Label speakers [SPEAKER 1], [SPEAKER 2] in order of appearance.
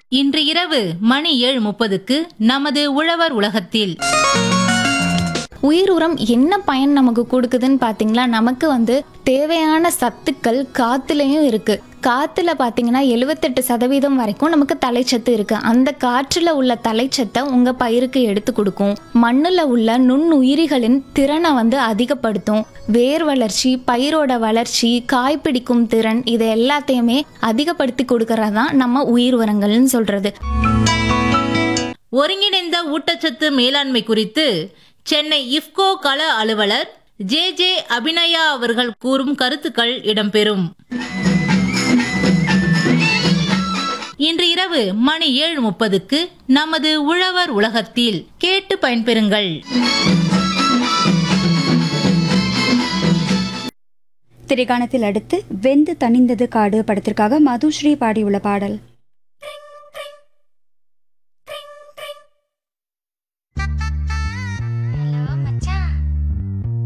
[SPEAKER 1] இன்று இரவு மணி ஏழு முப்பதுக்கு நமது உழவர் உலகத்தில்
[SPEAKER 2] உயிர் உரம் என்ன பயன் நமக்கு கொடுக்குதுன்னு பார்த்தீங்களா நமக்கு வந்து தேவையான சத்துக்கள் காத்துலேயும் இருக்கு காத்துல பார்த்தீங்கன்னா எழுவத்தெட்டு சதவீதம் வரைக்கும் நமக்கு தலைச்சத்து இருக்கு அந்த காற்றுல உள்ள தலைச்சத்தை உங்க பயிருக்கு எடுத்து கொடுக்கும் மண்ணுல உள்ள நுண்ணுயிரிகளின் திறனை வந்து அதிகப்படுத்தும் வேர் வளர்ச்சி பயிரோட வளர்ச்சி காய் பிடிக்கும் திறன் இது எல்லாத்தையுமே அதிகப்படுத்தி கொடுக்கறது தான் நம்ம உயிர் உரங்கள்னு சொல்றது
[SPEAKER 1] ஒருங்கிணைந்த ஊட்டச்சத்து மேலாண்மை குறித்து சென்னை இஃப்கோ கள அலுவலர் ஜே ஜே அபிநயா அவர்கள் கூறும் கருத்துக்கள் இடம்பெறும் இன்று இரவு மணி ஏழு முப்பதுக்கு நமது உழவர் உலகத்தில் கேட்டு பயன்பெறுங்கள்
[SPEAKER 3] திரைக்காணத்தில் அடுத்து வெந்து தணிந்தது காடு படத்திற்காக மதுஸ்ரீ பாடியுள்ள பாடல்